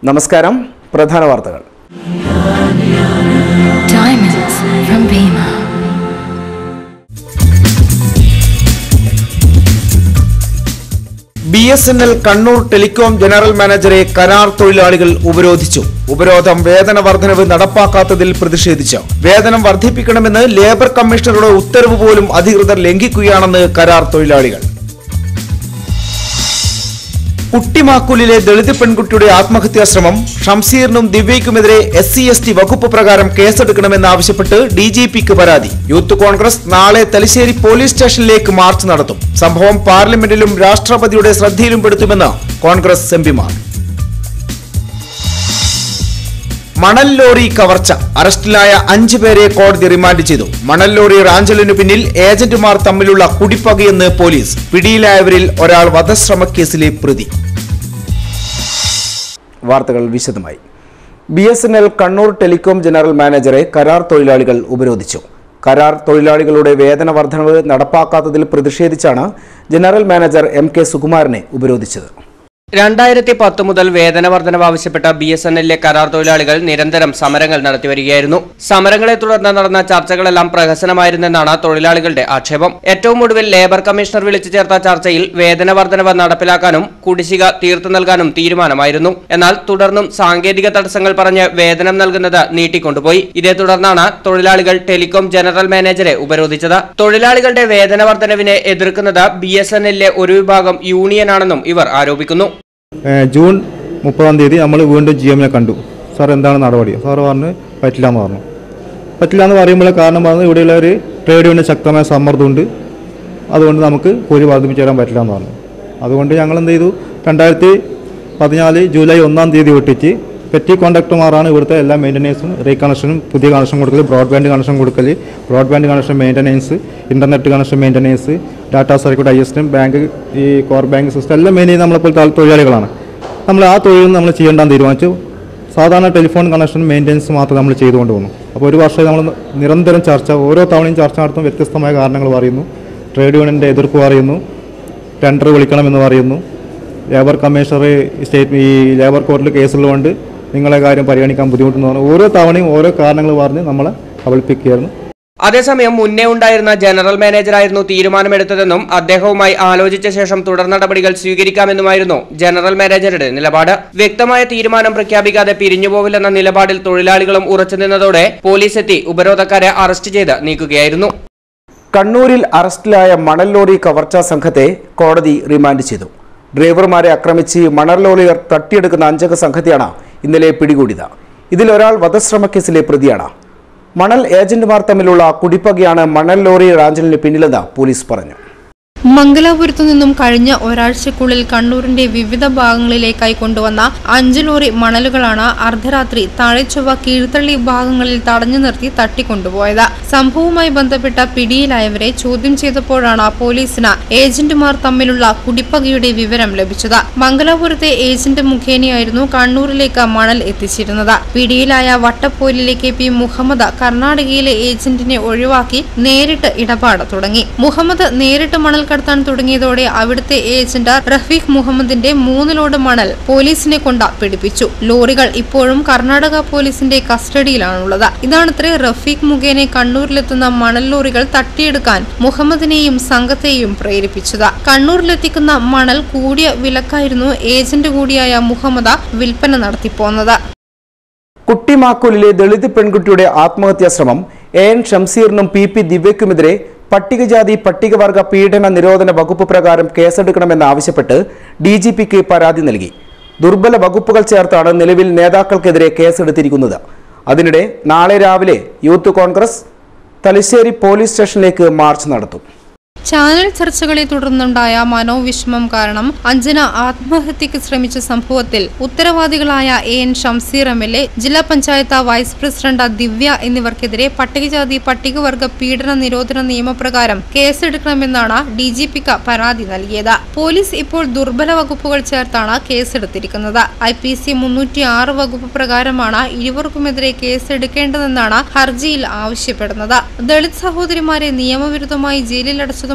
നമസ്കാരം പ്രധാന വാർത്തകൾ Diamonds from Bima. B S N L Kannur telecom general മാനേജറെ കരാർ തൊഴിലാളികൾ ഉപരോധിച്ചു ഉപരോധം വേതന വർധനവ് നടപ്പാക്കാത്തതിൽ പ്രതിഷേധിച്ച് വേതനം വർദ്ധിപ്പിക്കണമെന്ന് ലേബർ കമ്മീഷണറുടെ ഉത്തരവ് പോലും അധികൃതർ ലംഘിക്കുകയാണെന്ന് കരാർ തൊഴിലാളികൾ കുട്ടിമാക്കൂലിലെ ദളിത് പെൺകുട്ടിയുടെ ആത്മഹത്യാ ശ്രമം ഷംസീറിനും ദിവ്യയ്ക്കുമെതിരെ എസ് സി എസ് ടി വകുപ്പ് പ്രകാരം കേസെടുക്കണമെന്നാവശ്യപ്പെട്ട് ഡി ജി പിക്ക് പരാതി യൂത്ത് കോൺഗ്രസ് നാളെ തലശ്ശേരി പോലീസ് സ്റ്റേഷനിലേക്ക് മാർച്ച് നടത്തും സംഭവം പാർലമെന്റിലും രാഷ്ട്രപതിയുടെ ശ്രദ്ധയിലും പെടുത്തുമെന്ന് കോൺഗ്രസ് എംപിമാർ മണൽ ലോറി കവർച്ച അറസ്റ്റിലായ അഞ്ചു പേരെ കോടതി റിമാൻഡ് ചെയ്തു മണൽ ലോറി റാഞ്ചലിനു പിന്നിൽ ഏജന്റുമാർ തമ്മിലുള്ള കുടിപ്പകയെന്ന് പോലീസ് പിടിയിലായവരിൽ ഒരാൾ വധശ്രമ കേസിലെ പ്രതി വാർത്തകൾ വിശദമായി B S N L Kannur telecom general മാനേജറെ കരാർ തൊഴിലാളികൾ ഉപരോധിച്ചു കരാർ തൊഴിലാളികളുടെ വേതന വർധനവ് നടപ്പാക്കാത്തതിൽ പ്രതിഷേധിച്ചാണ് ജനറൽ മാനേജർ എം കെ സുകുമാരനെ ഉപരോധിച്ചത് രണ്ടായിരത്തി പത്ത് മുതൽ വേതന വർധനവ് ആവശ്യപ്പെട്ട ബി എസ് എൻ എല്ലിലെ കരാർ തൊഴിലാളികൾ നിരന്തരം സമരങ്ങൾ നടത്തിവരികയായിരുന്നു സമരങ്ങളെ തുടർന്ന് നടന്ന ചർച്ചകളെല്ലാം പ്രഹസനമായിരുന്നെന്നാണ് തൊഴിലാളികളുടെ ആക്ഷേപം ഏറ്റവും ഒടുവിൽ ലേബർ കമ്മീഷണർ വിളിച്ചു ചേർത്ത ചർച്ചയിൽ വേതന വർധനവ് നടപ്പിലാക്കാനും കുടിശ്ശിക തീർത്തു നൽകാനും തീരുമാനമായിരുന്നു എന്നാൽ തുടർന്നും സാങ്കേതിക തടസ്സങ്ങൾ പറഞ്ഞ് വേതനം നൽകുന്നത് നീട്ടിക്കൊണ്ടുപോയി ഇതേ തുടർന്നാണ് തൊഴിലാളികൾ ടെലികോം ജനറൽ മാനേജരെ ഉപരോധിച്ചത് തൊഴിലാളികളുടെ വേതന വർധനവിനെ എതിർക്കുന്നത് ബി എസ് എൻ എല്ലിലെ ഒരു വിഭാഗം യൂണിയനാണെന്നും ഇവർ ആരോപിക്കുന്നു ഏഹ് ജൂൺ മുപ്പതാം തീയതി നമ്മൾ വീണ്ടും ജി എമ്മിനെ കണ്ടു സാർ എന്താണ് നടപടി സാർ പറഞ്ഞ് പറ്റില്ല എന്ന് പറഞ്ഞു പറ്റില്ല എന്ന് പറയുമ്പോൾ കാരണം പറഞ്ഞത് ഇവിടെയുള്ള ഒരു ട്രേഡ് യൂണിയൻ ശക്തമായ സമ്മർദ്ദമുണ്ട് അതുകൊണ്ട് നമുക്ക് കൂലി വർദ്ധിപ്പിച്ച് തരാൻ പറ്റില്ല എന്ന് പറഞ്ഞു അതുകൊണ്ട് ഞങ്ങൾ എന്ത് ചെയ്തു രണ്ടായിരത്തി പതിനാല് ജൂലൈ ഒന്നാം തീയതി വിട്ടിച്ച് പെറ്റി കോൺട്രാക്ടർമാരാണ് ഇവിടുത്തെ എല്ലാ മെയിൻ്റനൻസും റീ കണക്ഷനും പുതിയ കണക്ഷൻ കൊടുക്കൽ ബ്രോഡ്ബാൻഡ് കണക്ഷൻ കൊടുക്കൽ broadband connection maintenance internet connection maintenance data circuit I S bank ഈ കോർ ബാങ്ക് സിസ്റ്റം എല്ലാം മെയിൻ ചെയ്ത് നമ്മളിപ്പോൾ തൊ- തൊഴിലാളികളാണ് നമ്മൾ ആ തൊഴിൽ നമ്മൾ ചെയ്യേണ്ടെന്ന് തീരുമാനിച്ചു സാധാരണ ടെലിഫോൺ കണക്ഷൻ മെയിൻ്റനൻസ് മാത്രം നമ്മൾ ചെയ്തുകൊണ്ട് പോകുന്നു അപ്പോൾ ഒരു വർഷം നമ്മൾ നിരന്തരം ചർച്ച ഓരോ തവണയും ചർച്ച നടത്തും വ്യത്യസ്തമായ കാരണങ്ങൾ പറയുന്നു ട്രേഡ് യൂണിയൻ്റെ എതിർപ്പ് പറയുന്നു ടെൻഡർ വിളിക്കണമെന്ന് പറയുന്നു ലേബർ കമ്മീഷണർ സ്റ്റേറ്റ് ഈ ലേബർ കോർട്ടിൽ കേസുള്ളതുകൊണ്ട് നിങ്ങളെ കാര്യം പരിഗണിക്കാൻ ബുദ്ധിമുട്ടെന്ന് പറഞ്ഞു ഓരോ തവണയും ഓരോ കാരണങ്ങൾ പറഞ്ഞ് നമ്മളെ കബളിപ്പിക്കുകയായിരുന്നു അതേസമയം മുന്നേ ഉണ്ടായിരുന്ന ജനറൽ മാനേജറായിരുന്നു തീരുമാനമെടുത്തതെന്നും അദ്ദേഹവുമായി ആലോചിച്ച ശേഷം തുടർ നടപടികൾ സ്വീകരിക്കാമെന്നുമായിരുന്നു ജനറൽ മാനേജറുടെ നിലപാട് വ്യക്തമായ തീരുമാനം പ്രഖ്യാപിക്കാതെ പിരിഞ്ഞുപോവില്ലെന്ന നിലപാടിൽ തൊഴിലാളികളും ഉറച്ചുനിന്നതോടെ പോലീസ് എത്തി ഉപരോധക്കാരെ അറസ്റ്റ് ചെയ്ത് നീക്കുകയായിരുന്നു കണ്ണൂരിൽ അറസ്റ്റിലായ മണൽ ലോറി കവർച്ചാ സംഘത്തെ കോടതി റിമാൻഡ് ചെയ്തു ഡ്രൈവർമാരെ ആക്രമിച്ച് മണൽ ലോറിയർ തട്ടിയെടുക്കുന്ന അഞ്ചംഗ സംഘത്തെയാണ് ഇന്നലെ പിടികൂടിയത് ഇതിൽ ഒരാൾ വധശ്രമ കേസിലെ പ്രതിയാണ് മണൽ ഏജന്റുമാർ തമ്മിലുള്ള കുടിപ്പകയാണ് മണൽ ലോറി റാഞ്ചലിന് പിന്നിലെന്ന് പോലീസ് പറഞ്ഞു മംഗലാപുരത്തു നിന്നും കഴിഞ്ഞ ഒരാഴ്ചക്കുള്ളിൽ കണ്ണൂരിന്റെ വിവിധ ഭാഗങ്ങളിലേക്കായി കൊണ്ടുവന്ന അഞ്ച് ലോറി മണലുകളാണ് അർദ്ധരാത്രി താഴെച്ചൊവ്വ കീഴ്ത്തള്ളി ഭാഗങ്ങളിൽ തടഞ്ഞു നിർത്തി തട്ടിക്കൊണ്ടുപോയത് സംഭവവുമായി ബന്ധപ്പെട്ട പിടിയിലായവരെ ചോദ്യം ചെയ്തപ്പോഴാണ് പോലീസിന് ഏജന്റുമാർ തമ്മിലുള്ള കുടിപ്പകയുടെ വിവരം ലഭിച്ചത് മംഗലാപുരത്തെ ഏജന്റ് മുഖേനയായിരുന്നു കണ്ണൂരിലേക്ക് മണൽ എത്തിച്ചിരുന്നത് പിടിയിലായ വട്ടപ്പോലിലെ കെ പി മുഹമ്മദ് കർണാടകയിലെ ഏജന്റിനെ ഒഴിവാക്കി നേരിട്ട് ഇടപാട് തുടങ്ങി മുഹമ്മദ് നേരിട്ട് മണൽ കടത്താൻ തുടങ്ങിയതോടെ അവിടുത്തെ ഏജന്റ് റഫീഖ് മുഹമ്മദിന്റെ മൂന്ന് ലോഡ് മണൽ പോലീസിനെ കൊണ്ട് പിടിപ്പിച്ചു ലോറികൾ ഇപ്പോഴും കർണാടക പോലീസിന്റെ കസ്റ്റഡിയിലാണുള്ളത് ഇതാണത്രേ റഫീഖ് മുഖേന കണ്ണൂരിലെത്തുന്ന മണൽ ലോറികൾ തട്ടിയെടുക്കാൻ മുഹമ്മദിനെയും സംഘത്തെയും പ്രേരിപ്പിച്ചത് കണ്ണൂരിലെത്തിക്കുന്ന മണൽ കൂടിയ വിലക്കായിരുന്നു ഏജന്റ് കൂടിയായ മുഹമ്മദ് വിൽപ്പന നടത്തിപ്പോന്നത് കുട്ടിമാക്കൂലിലെ ദളിത് പെൺകുട്ടിയുടെ ആത്മഹത്യാ ശ്രമം എ എൻ ഷംസീറിനും പി പി ദിവ്യക്കുമെതിരെ പട്ടികജാതി പട്ടികവർഗ പീഡന നിരോധന വകുപ്പ് പ്രകാരം കേസെടുക്കണമെന്നാവശ്യപ്പെട്ട് ഡി ജി പിക്ക് പരാതി നൽകി ദുർബല വകുപ്പുകൾ ചേർത്താണ് നിലവിൽ നേതാക്കൾക്കെതിരെ കേസെടുത്തിരിക്കുന്നത് അതിനിടെ നാളെ രാവിലെ യൂത്ത് കോൺഗ്രസ് തലശ്ശേരി പോലീസ് സ്റ്റേഷനിലേക്ക് മാർച്ച് നടത്തും ചാനൽ ചർച്ചകളെ തുടർന്നുണ്ടായ മനോവിഷമം കാരണം അഞ്ജന ആത്മഹത്യക്ക് ശ്രമിച്ച സംഭവത്തിൽ ഉത്തരവാദികളായ A N Shamseer M L A ജില്ലാ പഞ്ചായത്ത് വൈസ് പ്രസിഡന്റ് ദിവ്യ എന്നിവർക്കെതിരെ പട്ടികജാതി പട്ടികവർഗ പീഡന നിരോധന നിയമപ്രകാരം കേസെടുക്കണമെന്നാണ് ഡി ജി പിക്ക് പരാതി നൽകിയത് പോലീസ് ഇപ്പോൾ ദുർബല വകുപ്പുകൾ ചേർത്താണ് കേസെടുത്തിരിക്കുന്നത് ഐ പി സി മുന്നൂറ്റി ആറ് വകുപ്പ് പ്രകാരമാണ് ഇരുവർക്കുമെതിരെ കേസെടുക്കേണ്ടതെന്നാണ് ഹർജിയിൽ ആവശ്യപ്പെടുന്നത് ദളിത് സഹോദരിമാരെ നിയമവിരുദ്ധമായി ജയിലിലടച്ചതുമായി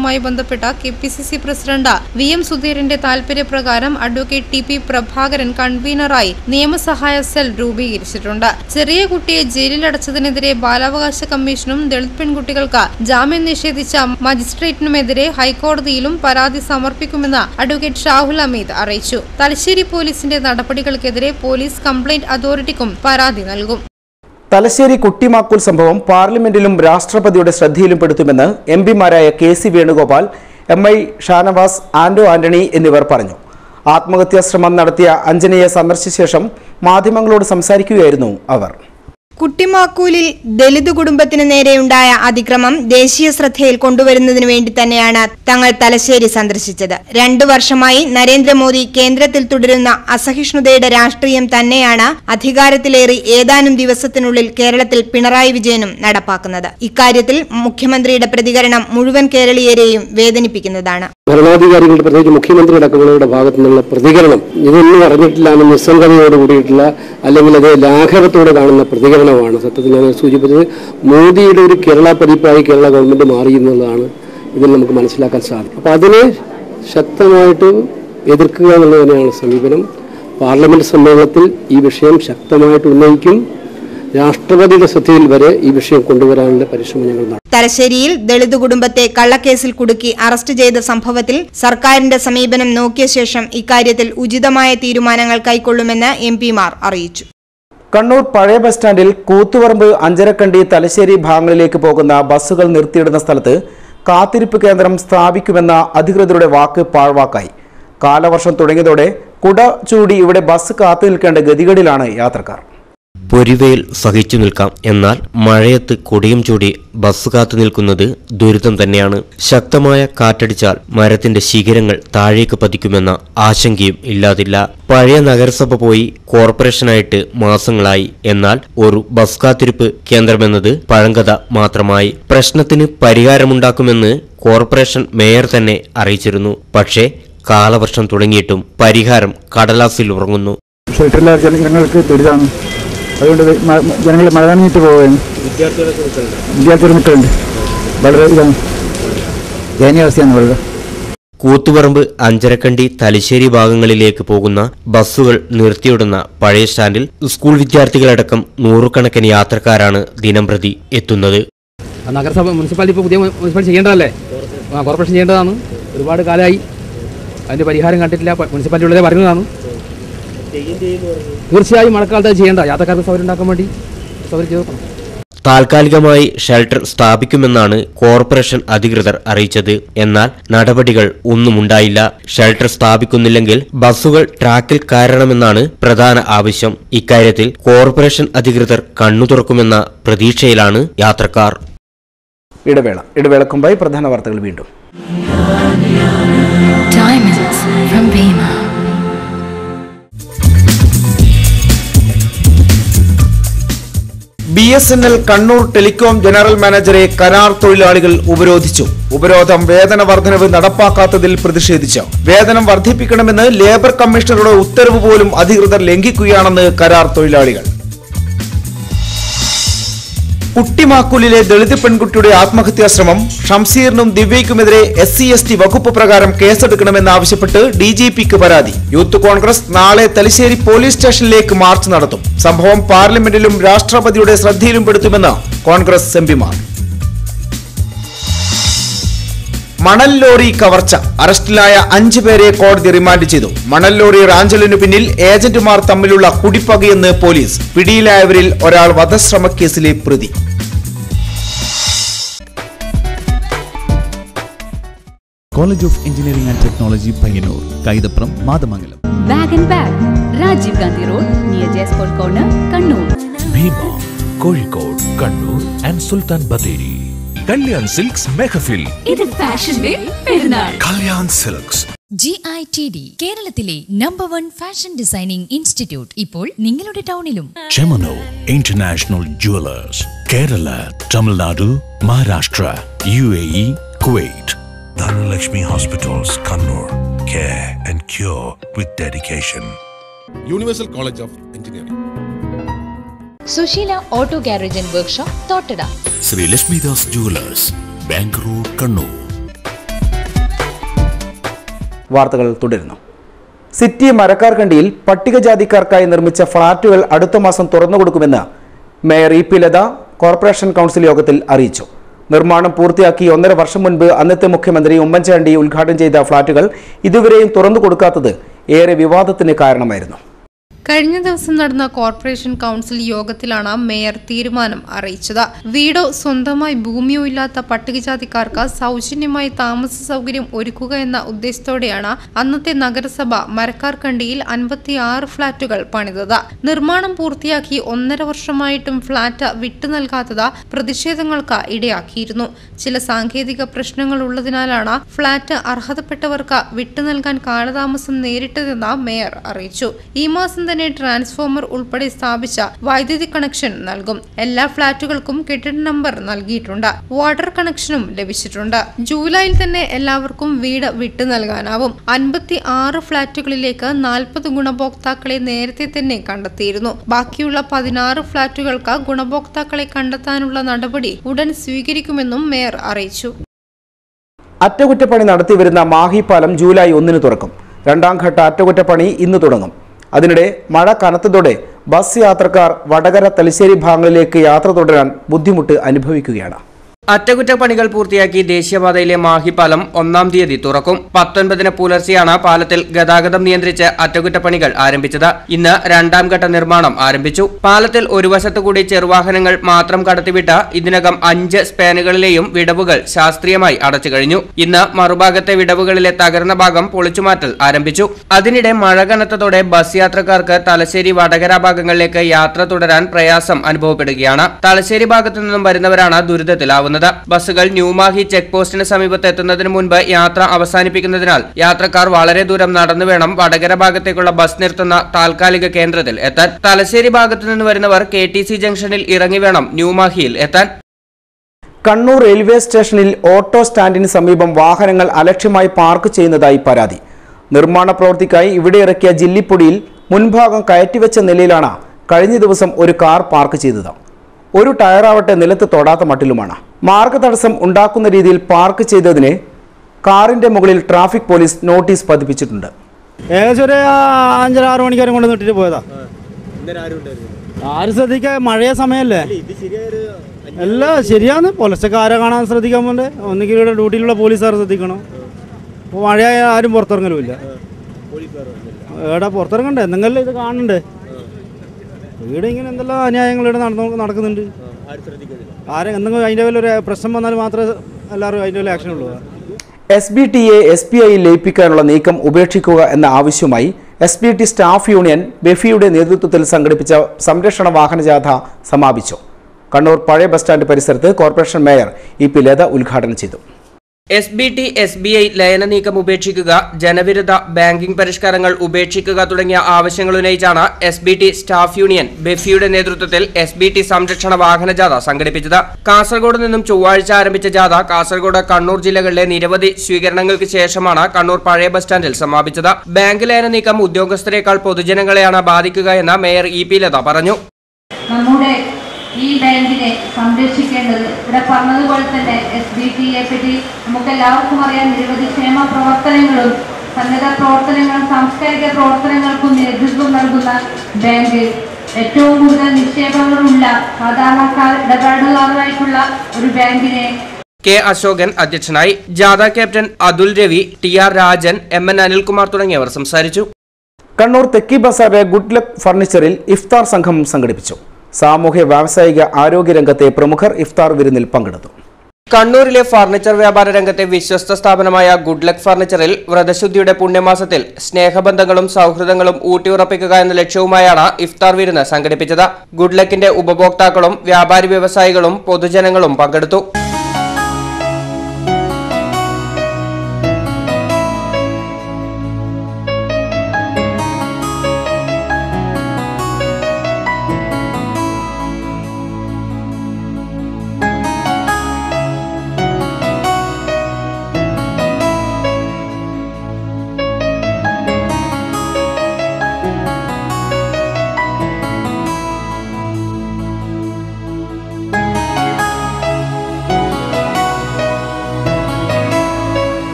നൽകുന്നതുമായി ബന്ധപ്പെട്ട K P C C president V M സുധീരന്റെ താൽപര്യപ്രകാരം അഡ്വക്കേറ്റ് ടി പി പ്രഭാകരൻ കൺവീനറായി നിയമസഹായ സെൽ രൂപീകരിച്ചിട്ടുണ്ട് ചെറിയ കുട്ടിയെ ജയിലിലടച്ചതിനെതിരെ ബാലാവകാശ കമ്മീഷനും ദളിത് പെൺകുട്ടികൾക്ക് ജാമ്യം നിഷേധിച്ച മജിസ്ട്രേറ്റിനുമെതിരെ ഹൈക്കോടതിയിലും പരാതി സമർപ്പിക്കുമെന്ന് അഡ്വക്കേറ്റ് ഷാഹുൽ അമീദ് അറിയിച്ചു തലശ്ശേരി പോലീസിന്റെ നടപടികൾക്കെതിരെ പോലീസ് കംപ്ലയിന്റ് അതോറിറ്റിക്കും പരാതി നൽകും തലശ്ശേരി കുട്ടിമാക്കൂൽ സംഭവം പാർലമെന്റിലും രാഷ്ട്രപതിയുടെ ശ്രദ്ധയിലും പെടുത്തുമെന്ന് എം പിമാരായ K C Venugopal M I Shanavas Anto Antony എന്നിവർ പറഞ്ഞു ആത്മഹത്യാശ്രമം നടത്തിയ അഞ്ജനയെ സന്ദർശിച്ച ശേഷം മാധ്യമങ്ങളോട് സംസാരിക്കുകയായിരുന്നു അവർ കുട്ടിമാക്കൂലിൽ ദലിത് കുടുംബത്തിന് നേരെയുണ്ടായ അതിക്രമം ദേശീയ ശ്രദ്ധയിൽ കൊണ്ടുവരുന്നതിനു വേണ്ടി തന്നെയാണ് തങ്ങൾ തലശ്ശേരി സന്ദർശിച്ചത് രണ്ടു വർഷമായി നരേന്ദ്രമോദി കേന്ദ്രത്തിൽ തുടരുന്ന അസഹിഷ്ണുതയുടെ രാഷ്ട്രീയം തന്നെയാണ് അധികാരത്തിലേറി ഏതാനും ദിവസത്തിനുള്ളിൽ കേരളത്തിൽ പിണറായി വിജയനും നടപ്പാക്കുന്നത് ഇക്കാര്യത്തിൽ മുഖ്യമന്ത്രിയുടെ പ്രതികരണം മുഴുവൻ കേരളീയരെയും വേദനിപ്പിക്കുന്നതാണ് ഭരണാധികാരികളുടെ പ്രത്യേകിച്ച് മുഖ്യമന്ത്രി അടക്കമുള്ളവരുടെ ഭാഗത്തു നിന്നുള്ള പ്രതികരണം ഇതൊന്നും അറിഞ്ഞിട്ടില്ല എന്ന് നിസ്സംഗതയോട് കൂടിയിട്ടുള്ള അല്ലെങ്കിൽ അത് ലാഘവത്തോടെ കാണുന്ന പ്രതികരണമാണ് സത്യത്തിൽ ഞാൻ സൂചിപ്പിച്ചത് മോദിയുടെ ഒരു കേരള പതിപ്പായി കേരള ഗവൺമെന്റ് മാറി എന്നുള്ളതാണ് ഇതിൽ നമുക്ക് മനസ്സിലാക്കാൻ സാധിക്കും അപ്പോൾ അതിനെ ശക്തമായിട്ട് എതിർക്കുക എന്നുള്ളത് തന്നെയാണ് സമീപനം പാർലമെന്റ് സമ്മേളനത്തിൽ ഈ വിഷയം ശക്തമായിട്ട് ഉന്നയിക്കും രാഷ്ട്രപതിയുടെ ശ്രദ്ധയിൽ വരെ ഈ വിഷയം കൊണ്ടുവരാനുള്ള പരിശ്രമം ഞങ്ങൾ നടത്തും തലശ്ശേരിയിൽ ദളിത് കുടുംബത്തെ കള്ളക്കേസിൽ കുടുക്കി അറസ്റ്റ് ചെയ്ത സംഭവത്തിൽ സർക്കാരിന്റെ സമീപനം നോക്കിയ ശേഷം ഇക്കാര്യത്തിൽ ഉചിതമായ തീരുമാനങ്ങൾ കൈക്കൊള്ളുമെന്ന് എം പിമാർ അറിയിച്ചു കണ്ണൂർ പഴയ ബസ് സ്റ്റാൻഡിൽ കൂത്തുപറമ്പ് അഞ്ചരക്കണ്ടി തലശ്ശേരി ഭാഗങ്ങളിലേക്ക് പോകുന്ന ബസ്സുകൾ നിർത്തിയിടുന്ന സ്ഥലത്ത് കാത്തിരിപ്പ് കേന്ദ്രം സ്ഥാപിക്കുമെന്ന അധികൃതരുടെ വാക്ക് പാഴ്വാക്കായി കാലവർഷം തുടങ്ങിയതോടെ കുട ചൂടി ഇവിടെ ബസ് കാത്തു നിൽക്കേണ്ട ഗതികേടിലാണ് യാത്രക്കാർ പൊരിവെയിൽ സഹിച്ചു നിൽക്കാം എന്നാൽ മഴയത്ത് കൊടിയും ചൂടി ബസ് കാത്തു നിൽക്കുന്നത് ദുരിതം തന്നെയാണ് ശക്തമായ കാറ്റടിച്ചാൽ മരത്തിന്റെ ശിഖരങ്ങൾ താഴേക്ക് പതിക്കുമെന്ന ആശങ്കയും ഇല്ലാതില്ല പഴയ നഗരസഭ പോയി കോർപ്പറേഷനായിട്ട് മാസങ്ങളായി എന്നാൽ ഒരു ബസ് കാത്തിരിപ്പ് കേന്ദ്രമെന്നത് പഴങ്കഥ മാത്രമായി പ്രശ്നത്തിന് പരിഹാരമുണ്ടാക്കുമെന്ന് കോർപ്പറേഷൻ മേയർ തന്നെ അറിയിച്ചിരുന്നു പക്ഷേ കാലവർഷം തുടങ്ങിയിട്ടും പരിഹാരം കടലാസിൽ ഉറങ്ങുന്നു ഷെൽട്ടറിലെ ജനങ്ങൾക്ക് ദുരിതമാണ് അതുകൊണ്ട് ജനങ്ങൾ മഴ നനഞ്ഞിട്ട് പോവുകയാണ് വിദ്യാർത്ഥികൾ നിൽക്കുന്നുണ്ട് വളരെ ഇതാണ് ദയനീയാവസ്ഥയാണ് വളരെ കൂത്തുപറമ്പ് അഞ്ചരക്കണ്ടി തലശ്ശേരി ഭാഗങ്ങളിലേക്ക് പോകുന്ന ബസ്സുകൾ നിർത്തിയിടുന്ന പഴയ സ്റ്റാൻഡിൽ സ്കൂൾ വിദ്യാർത്ഥികളടക്കം നൂറുകണക്കിന് യാത്രക്കാരാണ് ദിനംപ്രതി എത്തുന്നത് നഗരസഭ മുനിസിപ്പാലിറ്റി ഇപ്പോൾ പുതിയ മുനിസിപ്പാലിറ്റി ചെയ്യേണ്ടതല്ലേ ആ കോർപ്പറേഷൻ ചെയ്യേണ്ടതാണ് ഒരുപാട് കാലമായി അതിൻ്റെ പരിഹാരം കണ്ടിട്ടില്ല മുനിസിപ്പാലിറ്റി ഉള്ളതേ പറയുന്നതാണ് തീർച്ചയായും മഴക്കാലത്ത് അത് ചെയ്യേണ്ട യാത്രക്കാർക്ക് സൗകര്യം ഉണ്ടാക്കാൻ വേണ്ടി സൗകര്യം ചെയ്ത് നോക്കണം താൽക്കാലികമായി ഷെൽട്ടർ സ്ഥാപിക്കുമെന്നാണ് കോർപ്പറേഷൻ അധികൃതർ അറിയിച്ചത് എന്നാൽ നടപടികൾ ഒന്നുമുണ്ടായില്ല ഷെൽട്ടർ സ്ഥാപിക്കുന്നില്ലെങ്കിൽ ബസ്സുകൾ ട്രാക്കിൽ കയറണമെന്നാണ് പ്രധാന ആവശ്യം ഇക്കാര്യത്തിൽ കോർപ്പറേഷൻ അധികൃതർ കണ്ണു തുറക്കുമെന്ന പ്രതീക്ഷയിലാണ് യാത്രക്കാർ ഇടവേള ഇടവേളക്കുമ്പായി പ്രധാന വാർത്തകൾ വീണ്ടും Diamonds from Bima. B S N L Kannur telecom general മാനേജറെ കരാർ തൊഴിലാളികൾ ഉപരോധിച്ചു ഉപരോധം വേതന വർധനവ് നടപ്പാക്കാത്തതിൽ പ്രതിഷേധിച്ച് വേതനം വർദ്ധിപ്പിക്കണമെന്ന് ലേബർ കമ്മീഷണറുടെ ഉത്തരവ് പോലും അധികൃതർ ലംഘിക്കുകയാണെന്ന് കരാർ തൊഴിലാളികൾ കുട്ടിമാക്കൂലിലെ ദളിത് പെൺകുട്ടിയുടെ ആത്മഹത്യാശ്രമം ഷംസീറിനും ദിവ്യയ്ക്കുമെതിരെ എസ് സി എസ് ടി വകുപ്പ് പ്രകാരം കേസെടുക്കണമെന്നാവശ്യപ്പെട്ട് ഡി ജി പിക്ക് പരാതി യൂത്ത് കോൺഗ്രസ് നാളെ തലശ്ശേരി പോലീസ് സ്റ്റേഷനിലേക്ക് മാർച്ച് നടത്തും സംഭവം പാർലമെന്റിലും രാഷ്ട്രപതിയുടെ ശ്രദ്ധയിലും പെടുത്തുമെന്ന് കോൺഗ്രസ് എംപിമാർ മണൽ ലോറി കവർച്ച അറസ്റ്റിലായ അഞ്ചു പേരെ കോടതി റിമാൻഡ് ചെയ്തു മണൽ ലോറി റാഞ്ചലിനു പിന്നിൽ ഏജന്റുമാർ തമ്മിലുള്ള കുടിപ്പകയെന്ന് പോലീസ് പിടിയിലായവരിൽ ഒരാൾ വധശ്രമക്കേസിലെ പ്രതി college of engineering and technology Payyanur Kaithapram Mathamangalam bag and bag Rajiv Gandhi road near ജയസ്പോൾ corner Kannur Bhima Kozhikode Kannur and Sultan Bathery Kalyan silks മെഹഫിൽ ഇത് ഫാഷന്റെ പെരുന്നാൾ Kalyan silks G I T D കേരളത്തിലെ number one fashion designing institute ഇപ്പോൾ നിങ്ങളുടെ ടൗണിലും ചെമനോ international jewellers Kerala Tamil Nadu Maharashtra U A E Kuwait Dhanalakshmi hospitals Kannur care and cure with dedication universal college of engineering Sushila auto garage and workshop Thottada Shri Lakshmidas jewellers bank road Kannur വാർത്തകൾ തുടരുന്നു city മരക്കാർക്കണ്ടിയിൽ പട്ടികജാതിക്കാർക്കായി നിർമ്മിച്ച ഫ്ളാറ്റുകൾ അടുത്ത മാസം തുറന്നുകൊടുക്കുമെന്ന് mayor E P Latha corporation council യോഗത്തിൽ അറിയിച്ചു നിർമ്മാണം പൂർത്തിയാക്കി ഒന്നര വർഷം മുൻപ് അന്നത്തെ മുഖ്യമന്ത്രി ഉമ്മൻചാണ്ടി ഉദ്ഘാടനം ചെയ്ത ഫ്ളാറ്റുകൾ ഇതുവരെയും തുറന്നു കൊടുക്കാത്തത് ഏറെ വിവാദത്തിന് കാരണമായിരുന്നു കഴിഞ്ഞ ദിവസം നടന്ന കോർപ്പറേഷൻ കൗൺസിൽ യോഗത്തിലാണ് മേയർ തീരുമാനം അറിയിച്ചത് വീടോ സ്വന്തമായി ഭൂമിയോ ഇല്ലാത്ത പട്ടികജാതിക്കാർക്ക് സൗജന്യമായി താമസ സൗകര്യം ഒരുക്കുക എന്ന ഉദ്ദേശത്തോടെയാണ് അന്നത്തെ നഗരസഭ മരക്കാർക്കണ്ടിയിൽ അൻപത്തിയാറ് ഫ്ളാറ്റുകൾ പണിതത് നിർമ്മാണം പൂർത്തിയാക്കി ഒന്നര വർഷമായിട്ടും ഫ്ളാറ്റ് വിട്ടു നൽകാത്തത് പ്രതിഷേധങ്ങൾക്ക് ഇടയാക്കിയിരുന്നു ചില സാങ്കേതിക പ്രശ്നങ്ങൾ ഉള്ളതിനാലാണ് ഫ്ളാറ്റ് അർഹതപ്പെട്ടവർക്ക് വിട്ടു നൽകാൻ കാലതാമസം നേരിട്ടതെന്ന് മേയർ അറിയിച്ചു ഈ മാസം തന്നെ ട്രാൻസ്ഫോമർ ഉൾപ്പെടെ സ്ഥാപിച്ച വൈദ്യുതി കണക്ഷൻ നൽകും എല്ലാ ഫ്ളാറ്റുകൾക്കും കെട്ടിട നമ്പർ നൽകിയിട്ടുണ്ട് വാട്ടർ കണക്ഷനും ലഭിച്ചിട്ടുണ്ട് ജൂലൈയിൽ തന്നെ എല്ലാവർക്കും വീട് വിട്ടു നൽകാനാവും അൻപത്തി ആറ് ഫ്ളാറ്റുകളിലേക്ക് നാൽപ്പത് ഗുണഭോക്താക്കളെ നേരത്തെ തന്നെ കണ്ടെത്തിയിരുന്നു ബാക്കിയുള്ള പതിനാറ് ഫ്ളാറ്റുകൾക്ക് ഗുണഭോക്താക്കളെ കണ്ടെത്താനുള്ള നടപടി ഉടൻ സ്വീകരിക്കുമെന്നും മേയർ അറിയിച്ചു അറ്റകുറ്റപ്പണി നടത്തിവരുന്ന മാഹി പാലം ജൂലൈ ഒന്നിന് തുറക്കും രണ്ടാം ഘട്ട അറ്റകുറ്റപ്പണി ഇന്ന് തുടങ്ങും അതിനിടെ മഴ കനത്തതോടെ ബസ് യാത്രക്കാർ വടകര തലശ്ശേരി ഭാഗങ്ങളിലേക്ക് യാത്ര തുടരാൻ ബുദ്ധിമുട്ട് അനുഭവിക്കുകയാണ് അറ്റകുറ്റപ്പണികൾ പൂർത്തിയാക്കി ദേശീയപാതയിലെ മാഹിപ്പാലം ഒന്നാം തീയതി തുറക്കും പത്തൊൻപതിന് പുലർച്ചെയാണ് പാലത്തിൽ ഗതാഗതം നിയന്ത്രിച്ച് അറ്റകുറ്റപ്പണികൾ ആരംഭിച്ചത് ഇന്ന് രണ്ടാം ഘട്ട നിർമ്മാണം ആരംഭിച്ചു പാലത്തിൽ ഒരു വശത്തു കൂടി ചെറുവാഹനങ്ങൾ മാത്രം കടത്തിവിട്ട ഇതിനകം അഞ്ച് സ്പാനുകളിലെയും വിടവുകൾ ശാസ്ത്രീയമായി അടച്ചു കഴിഞ്ഞു ഇന്ന് മറുഭാഗത്തെ വിടവുകളിലെ തകർന്ന ഭാഗം പൊളിച്ചുമാറ്റൽ ആരംഭിച്ചു അതിനിടെ മഴ കനത്തതോടെ ബസ് യാത്രക്കാർക്ക് തലശ്ശേരി വടകര ഭാഗങ്ങളിലേക്ക് യാത്ര തുടരാൻ പ്രയാസം അനുഭവപ്പെടുകയാണ് തലശ്ശേരി ഭാഗത്തു നിന്നും വരുന്നവരാണ് ദുരിതത്തിലാവുന്നത് ബസ്സുകൾ ന്യൂമാഹി ചെക്ക് പോസ്റ്റിന് സമീപത്ത് എത്തുന്നതിന് മുൻപ് യാത്ര അവസാനിപ്പിക്കുന്നതിനാൽ യാത്രക്കാർ വളരെ ദൂരം നടന്നു വേണം വടകര ഭാഗത്തേക്കുള്ള ബസ് നിർത്തുന്ന താൽക്കാലിക കേന്ദ്രത്തിൽ എത്താൻ തലശ്ശേരി ഭാഗത്തു നിന്ന് വരുന്നവർ കെ ടി സി ജംഗ്ഷനിൽ ഇറങ്ങി വേണം ന്യൂമാഹിയിൽ എത്താൻ കണ്ണൂർ റെയിൽവേ സ്റ്റേഷനിൽ ഓട്ടോ സ്റ്റാൻഡിന് സമീപം വാഹനങ്ങൾ അലക്ഷ്യമായി പാർക്ക് ചെയ്യുന്നതായി പരാതി നിർമ്മാണ പ്രവൃത്തിക്കായി ഇവിടെ ഇറക്കിയ ജില്ലിപ്പൊടിയിൽ മുൻഭാഗം കയറ്റിവെച്ച നിലയിലാണ് കഴിഞ്ഞ ദിവസം ഒരു കാർ പാർക്ക് ചെയ്തത് ഒരു ടയറാവട്ടെ നിലത്ത് തൊടാത്ത മട്ടിലുമാണ് മാർഗതടസ്സം ഉണ്ടാക്കുന്ന രീതിയിൽ പാർക്ക് ചെയ്തതിന് കാറിന്റെ മുകളിൽ ട്രാഫിക് പോലീസ് നോട്ടീസ് പതിപ്പിച്ചിട്ടുണ്ട് ഏകദേശം ഒരു അഞ്ചര ആറ് മണിക്കൂർ കൊണ്ട് നിർത്തിട്ട് പോയതാ ആരും ശ്രദ്ധിക്കാൻ മഴയ സമയമല്ലേ അല്ല ശരിയാണ് പുലർച്ചക്കാരെ കാണാൻ ശ്രദ്ധിക്കാൻ പോലെ ഒന്നുകിൽ ഇവിടെ ഡ്യൂട്ടിയിലുള്ള പോലീസുകാർ ശ്രദ്ധിക്കണം ഇപ്പോൾ മഴയായ ആരും പുറത്തിറങ്ങലുമില്ല എവിടെ പുറത്തിറങ്ങണ്ടേ എന്തെങ്കിലും ഇത് കാണണ്ടേ ഇവിടെ ഇങ്ങനെ എന്തെല്ലാം അന്യായങ്ങൾ ഇവിടെ നടന്നു നടക്കുന്നുണ്ട് ആരും എന്തെങ്കിലും അതിൻ്റെ പേരിൽ ഒരു പ്രശ്നം വന്നാൽ മാത്രമേ എല്ലാവരും അതിൻ്റെ പേരിൽ ആക്ഷൻ ഉള്ളൂ എസ് ബി ടിയെ എസ് ബി ഐയിൽ ലയിപ്പിക്കാനുള്ള നീക്കം ഉപേക്ഷിക്കുക എന്ന ആവശ്യവുമായി S B T staff union ബെഫിയുടെ നേതൃത്വത്തിൽ സംഘടിപ്പിച്ച സംരക്ഷണ വാഹനജാഥ സമാപിച്ചു കണ്ണൂർ പഴയ ബസ് സ്റ്റാൻഡ് പരിസരത്ത് corporation mayor E P Latha ഉദ്ഘാടനം ചെയ്തു S B T S B I ലയന നീക്കം ഉപേക്ഷിക്കുക ജനവിരുദ്ധ ബാങ്കിംഗ് പരിഷ്കാരങ്ങൾ ഉപേക്ഷിക്കുക തുടങ്ങിയ ആവശ്യങ്ങൾ ഉന്നയിച്ചാണ് S B T staff union ബെഫിയുടെ നേതൃത്വത്തിൽ എസ് ബി ടി സംരക്ഷണ വാഹന ജാഥ സംഘടിപ്പിച്ചത് കാസർഗോഡ് നിന്നും ചൊവ്വാഴ്ച ആരംഭിച്ച ജാഥ കാസർഗോഡ് കണ്ണൂർ ജില്ലകളിലെ നിരവധി സ്വീകരണങ്ങൾക്ക് ശേഷമാണ് കണ്ണൂർ പഴയ ബസ് സ്റ്റാൻഡിൽ സമാപിച്ചത് ബാങ്ക് ലയന നീക്കം ഉദ്യോഗസ്ഥരെക്കാൾ പൊതുജനങ്ങളെയാണ് ബാധിക്കുക എന്ന് മേയർ ഇ പി ലത പറഞ്ഞു നമ്മുടെ ഈ ബാങ്കിനെ സംരക്ഷിക്കേണ്ടത് ഇവിടെ പറഞ്ഞതുപോലെ തന്നെ എസ് ബി ടിയെ പറ്റി നമുക്ക് എല്ലാവർക്കും അറിയാം നിരവധി ക്ഷേമ പ്രവർത്തനങ്ങളും സന്നദ്ധ പ്രവർത്തനങ്ങളും സാംസ്കാരിക പ്രവർത്തനങ്ങൾക്കും നേതൃത്വം നൽകുന്ന ബാങ്ക് ഏറ്റവും കൂടുതൽ നിക്ഷേപങ്ങളുള്ള സാധാരണക്കാർ ഇടപാടുകാരായിട്ടുള്ള ഒരു ബാങ്കിനെ കെ അശോകൻ അധ്യക്ഷനായി ജാഥ captain Athul Ravi T R Rajan M N Anilkumar തുടങ്ങിയവർ സംസാരിച്ചു കണ്ണൂർ തെക്കി ബസാറിലെ ഗുഡ് ലക്ക് ഫർണിച്ചറിൽ ഇഫ്താർ സംഘം സംഘടിപ്പിച്ചു സാമൂഹ്യ വ്യാവസായിക ആരോഗ്യ രംഗത്തെ പ്രമുഖർ ഇഫ്താർ വിരുന്നിൽ പങ്കെടുത്തു കണ്ണൂരിലെ ഫർണിച്ചർ വ്യാപാര രംഗത്തെ വിശ്വസ്ത സ്ഥാപനമായ ഗുഡ് ലക്ക് ഫർണിച്ചറിൽ വ്രതശുദ്ധിയുടെ പുണ്യമാസത്തിൽ സ്നേഹബന്ധങ്ങളും സൗഹൃദങ്ങളും ഊട്ടിയുറപ്പിക്കുക എന്ന ലക്ഷ്യവുമായാണ് ഇഫ്താർ വിരുന്ന് സംഘടിപ്പിച്ചത് ഗുഡ് ലക്കിന്റെ ഉപഭോക്താക്കളും വ്യാപാരി വ്യവസായികളും പൊതുജനങ്ങളും പങ്കെടുത്തു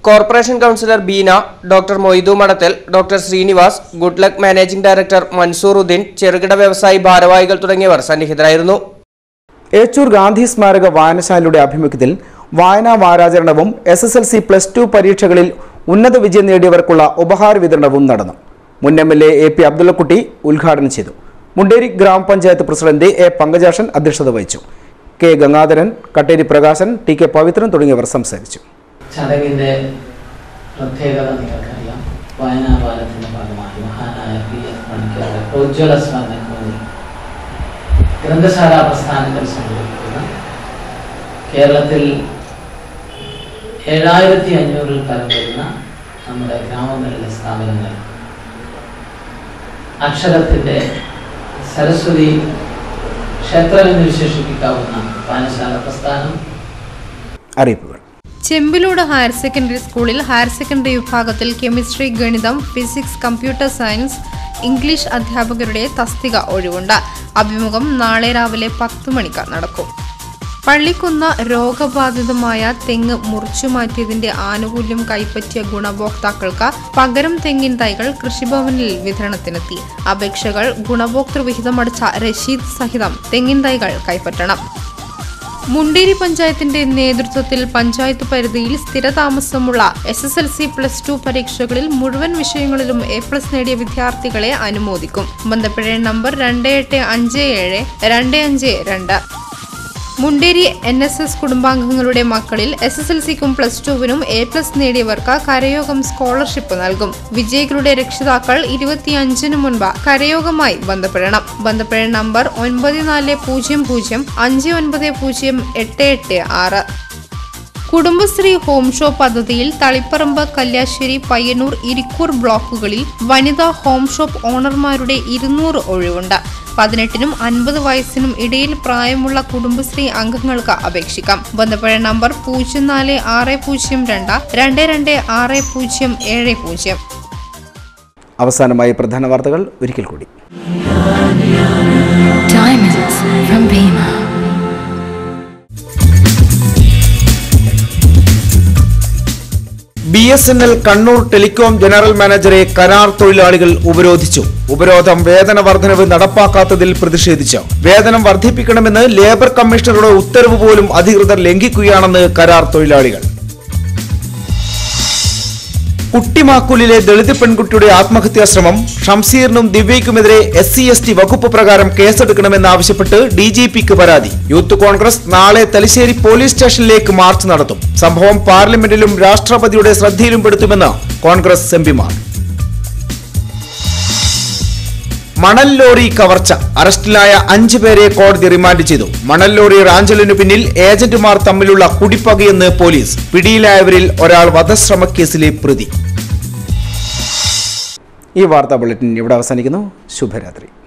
corporation councillor Beena doctor Moidu Madathal doctor Srinivas good luck managing director Mansoor Uddin ചെറുകിട വ്യവസായി ഭാരവാഹികൾ തുടങ്ങിയവർ സന്നിഹിതരായിരുന്നു ഏച്ചൂർ ഗാന്ധി സ്മാരക വായനശാലയുടെ ആഭിമുഖ്യത്തിൽ വായനാ വാരാചരണവും S S L C plus two പരീക്ഷകളിൽ ഉന്നത വിജയം നേടിയവർക്കുള്ള ഉപഹാര വിതരണവും നടന്നു മുൻ M L A A P Abdullakutty ഉദ്ഘാടനം ചെയ്തു മുണ്ടേരി ഗ്രാമപഞ്ചായത്ത് പ്രസിഡന്റ് എ പങ്കജാഷൻ അധ്യക്ഷത വഹിച്ചു K Gangadharan Katteri Prakashan T K Pavithran തുടങ്ങിയവർ സംസാരിച്ചു ചടങ്ങിൻ്റെ പ്രത്യേകത നിങ്ങൾക്കറിയാം വായനാപാലത്തിൻ്റെ ഭാഗമായി മഹാനായ പി എസ് പണിക്കരുടെ പ്രോജ്വല സ്മരണയ്ക്ക് ഗ്രന്ഥശാല പ്രസ്ഥാനത്തിൽ സംഘടിപ്പിക്കുന്ന കേരളത്തിൽ ഏഴായിരത്തി അഞ്ഞൂറിൽ പരം വരുന്ന നമ്മുടെ ഗ്രാമങ്ങളിലെ സ്ഥാപനങ്ങൾ അക്ഷരത്തിൻ്റെ സരസ്വതി ക്ഷേത്രമെന്ന് വിശേഷിപ്പിക്കാവുന്ന വായനശാല പ്രസ്ഥാനം അറിയിപ്പുകൾ ചെമ്പിലൂട് ഹയർ സെക്കൻഡറി സ്കൂളിൽ ഹയർ സെക്കൻഡറി വിഭാഗത്തിൽ കെമിസ്ട്രി ഗണിതം ഫിസിക്സ് കമ്പ്യൂട്ടർ സയൻസ് ഇംഗ്ലീഷ് അധ്യാപകരുടെ തസ്തിക ഒഴിവുണ്ട് അഭിമുഖം നാളെ രാവിലെ പത്ത് മണിക്ക് നടക്കും പള്ളിക്കുന്ന് രോഗബാധിതമായ തെങ്ങ് മുറിച്ചു മാറ്റിയതിന്റെ ആനുകൂല്യം കൈപ്പറ്റിയ ഗുണഭോക്താക്കൾക്ക് പകരം തെങ്ങിൻ തൈകൾ കൃഷിഭവനിൽ വിതരണത്തിനെത്തി അപേക്ഷകൾ ഗുണഭോക്തൃ വിഹിതമടച്ച രശീദ് സഹിതം തെങ്ങിൻ തൈകൾ കൈപ്പറ്റണം മുണ്ടേരി പഞ്ചായത്തിന്റെ നേതൃത്വത്തിൽ പഞ്ചായത്ത് പരിധിയിൽ സ്ഥിരതാമസമുള്ള S S L C plus two പരീക്ഷകളിൽ മുഴുവൻ വിഷയങ്ങളിലും എ പ്ലസ് നേടിയ വിദ്യാർത്ഥികളെ അനുമോദിക്കും ബന്ധപ്പെടേണ്ട നമ്പർ രണ്ട് എട്ട് അഞ്ച് ഏഴ് രണ്ട് അഞ്ച് രണ്ട് മുണ്ടേരി എൻ എസ് എസ് കുടുംബാംഗങ്ങളുടെ മക്കളിൽ എസ് എസ് എൽ സിക്കും പ്ലസ് ടുവിനും എ പ്ലസ് നേടിയവർക്ക് കരയോഗം സ്കോളർഷിപ്പ് നൽകും വിജയികളുടെ രക്ഷിതാക്കൾ ഇരുപത്തിയഞ്ചിന് മുൻപ് കരയോഗമായി ബന്ധപ്പെടണം ബന്ധപ്പെടേണ്ട നമ്പർ ഒൻപത് നാല് പൂജ്യം പൂജ്യം അഞ്ച് ഒൻപത് പൂജ്യം എട്ട് എട്ട് ആറ് കുടുംബശ്രീ ഹോം ഷോ പദ്ധതിയിൽ തളിപ്പറമ്പ് കല്യാശ്ശേരി പയ്യന്നൂർ ഇരിക്കൂർ ബ്ലോക്കുകളിൽ വനിതാ ഹോം ഷോപ്പ് ഓണർമാരുടെ ഇരുന്നൂറ് ഒഴിവുണ്ട് പതിനെട്ടിനും അൻപത് വയസ്സിനും ഇടയിൽ പ്രായമുള്ള കുടുംബശ്രീ അംഗങ്ങൾക്ക് അപേക്ഷിക്കാം ബന്ധപ്പെടേണ്ട നമ്പർ പൂജ്യം നാല് ആറ് പൂജ്യം രണ്ട് രണ്ട് രണ്ട് ആറ് പൂജ്യം ഏഴ് പൂജ്യം അവസാനമായി പ്രധാന വാർത്തകൾ ഒരിക്കൽ കൂടി Diamonds from Bima. B S N L Kannur telecom general മാനേജറെ കരാർ തൊഴിലാളികൾ ഉപരോധിച്ചു ഉപരോധം വേതന വർധനവ് നടപ്പാക്കാത്തതിൽ പ്രതിഷേധിച്ച് വേതനം വർദ്ധിപ്പിക്കണമെന്ന് ലേബർ കമ്മീഷണറുടെ ഉത്തരവ് പോലും അധികൃതർ ലംഘിക്കുകയാണെന്ന് കരാർ തൊഴിലാളികൾ കുട്ടിമാക്കൂലിലെ ദളിത് പെൺകുട്ടിയുടെ ആത്മഹത്യാ ശ്രമം ഷംസീറിനും ദിവ്യയ്ക്കുമെതിരെ എസ് സി എസ് ടി വകുപ്പ് പ്രകാരം കേസെടുക്കണമെന്നാവശ്യപ്പെട്ട് ഡി ജി പിക്ക് പരാതി യൂത്ത് കോൺഗ്രസ് നാളെ തലശ്ശേരി പോലീസ് സ്റ്റേഷനിലേക്ക് മാർച്ച് നടത്തും സംഭവം പാർലമെന്റിലും രാഷ്ട്രപതിയുടെ ശ്രദ്ധയിലും പെടുത്തുമെന്ന് കോൺഗ്രസ് എംപിമാർ മണൽ ലോറി കവർച്ച അറസ്റ്റിലായ അഞ്ചു പേരെ കോടതി റിമാൻഡ് ചെയ്തു മണൽ ലോറി റാഞ്ചലിനു പിന്നിൽ ഏജന്റുമാർ തമ്മിലുള്ള കുടിപ്പകയെന്ന് പോലീസ് പിടിയിലായവരിൽ ഒരാൾ വധശ്രമ കേസിലെ പ്രതി ഈ വാർത്താ ബുള്ളറ്റിൻ ഇവിടെ അവസാനിക്കുന്നു ശുഭരാത്രി